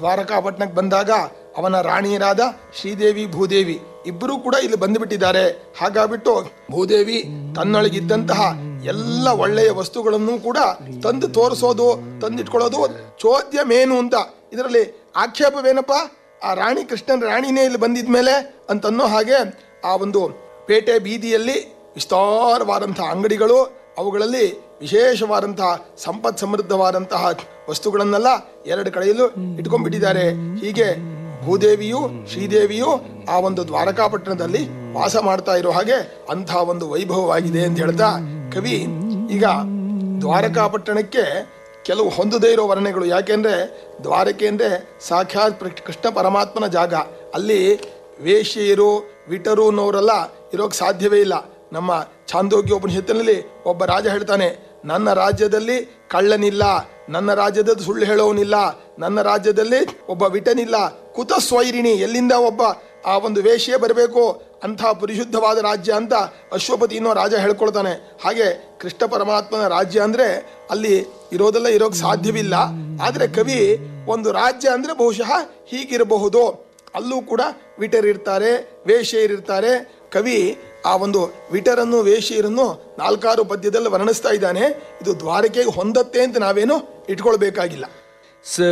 ದ್ವಾರಕಾಪಟ್ಟಣಕ್ಕೆ ಬಂದಾಗ ಅವನ ರಾಣಿಯರಾದ ಶ್ರೀದೇವಿ ಭೂದೇವಿ ಇಬ್ಬರೂ ಕೂಡ ಇಲ್ಲಿ ಬಂದುಬಿಟ್ಟಿದ್ದಾರೆ ಹಾಗಾಗ್ಬಿಟ್ಟು ಭೂದೇವಿ ತನ್ನೊಳಗಿದ್ದಂತಹ ಎಲ್ಲ ಒಳ್ಳೆಯ ವಸ್ತುಗಳನ್ನು ಕೂಡ ತಂದು ತೋರಿಸೋದು ತಂದಿಟ್ಕೊಳ್ಳೋದು ಚೋದ್ಯಮೇನು ಅಂತ ಇದರಲ್ಲಿ ಆಕ್ಷೇಪವೇನಪ್ಪ ಆ ರಾಣಿ ಕೃಷ್ಣನ ರಾಣಿನೇ ಇಲ್ಲಿ ಬಂದಿದ್ಮೇಲೆ ಅಂತನ್ನೋ ಹಾಗೆ ಆ ಒಂದು ಪೇಟೆ ಬೀದಿಯಲ್ಲಿ ವಿಸ್ತಾರವಾದಂತಹ ಅಂಗಡಿಗಳು ಅವುಗಳಲ್ಲಿ ವಿಶೇಷವಾದಂತಹ ಸಂಪತ್ ಸಮೃದ್ಧವಾದಂತಹ ವಸ್ತುಗಳನ್ನೆಲ್ಲ ಎರಡು ಕಡೆಯಲ್ಲೂ ಇಟ್ಕೊಂಡ್ಬಿಟ್ಟಿದ್ದಾರೆ ಹೀಗೆ ಭೂದೇವಿಯು ಶ್ರೀದೇವಿಯು ಆ ಒಂದು ದ್ವಾರಕಾಪಟ್ಟಣದಲ್ಲಿ ವಾಸ ಮಾಡ್ತಾ ಇರೋ ಹಾಗೆ ಅಂತಹ ಒಂದು ವೈಭವವಾಗಿದೆ ಅಂತ ಹೇಳ್ತಾ ಕವಿ ಈಗ ದ್ವಾರಕಾಪಟ್ಟಣಕ್ಕೆ ಕೆಲವು ಹೊಂದದೇ ಇರೋ ವರ್ಣನೆಗಳು ಯಾಕೆಂದ್ರೆ ದ್ವಾರಕೆ ಅಂದ್ರೆ ಸಾಕ್ಷಾತ್ ಪ್ರ- ಕೃಷ್ಣ ಪರಮಾತ್ಮನ ಜಾಗ ಅಲ್ಲಿ ವೇಶ್ಯೆಯರು ವಿಟರು ಅನ್ನೋರೆಲ್ಲ ಇರೋಕ್ ಸಾಧ್ಯವೇ ಇಲ್ಲ ನಮ್ಮ ಛಾಂದೋಗ್ಯ ಉಪನಿಷತ್ತಿನಲ್ಲಿ ಒಬ್ಬ ರಾಜ ಹೇಳ್ತಾನೆ ನನ್ನ ರಾಜ್ಯದಲ್ಲಿ ಕಳ್ಳನಿಲ್ಲ ನನ್ನ ರಾಜ್ಯದಲ್ಲಿ ಸುಳ್ಳು ಹೇಳೋನಿಲ್ಲ ನನ್ನ ರಾಜ್ಯದಲ್ಲಿ ಒಬ್ಬ ವಿಟನಿಲ್ಲ ಕುತ ಸ್ವೈರಿಣಿ ಎಲ್ಲಿಂದ ಒಬ್ಬ ಆ ಒಂದು ವೇಶ್ಯೆ ಬರಬೇಕು ಅಂಥ ಪರಿಶುದ್ಧವಾದ ರಾಜ್ಯ ಅಂತ ಅಶ್ವಪತಿ ಅನ್ನೋ ರಾಜ ಹೇಳ್ಕೊಳ್ತಾನೆ ಹಾಗೆ ಕೃಷ್ಣ ಪರಮಾತ್ಮನ ರಾಜ್ಯ ಅಂದ್ರೆ ಅಲ್ಲಿ ಇರೋದೆಲ್ಲ ಇರೋಕ್ ಸಾಧ್ಯವಿಲ್ಲ ಆದ್ರೆ ಕವಿ ಒಂದು ರಾಜ್ಯ ಅಂದ್ರೆ ಬಹುಶಃ ಹೀಗಿರಬಹುದು ಅಲ್ಲೂ ಕೂಡ ವಿಟರಿರ್ತಾರೆ ವೇಶ್ಯರಿರ್ತಾರೆ ಕವಿ ಆ ಒಂದು ವಿಟರನ್ನು ವೇಶ್ಯರನ್ನು ನಾಲ್ಕಾರು ಪದ್ಯದಲ್ಲಿ ವರ್ಣಿಸ್ತಾ ಇದ್ದಾನೆ ಇದು ದ್ವಾರಕೆಗೆ ಹೊಂದತ್ತೆ ಅಂತ ನಾವೇನು ಇಟ್ಕೊಳ್ಬೇಕಾಗಿಲ್ಲ ಸ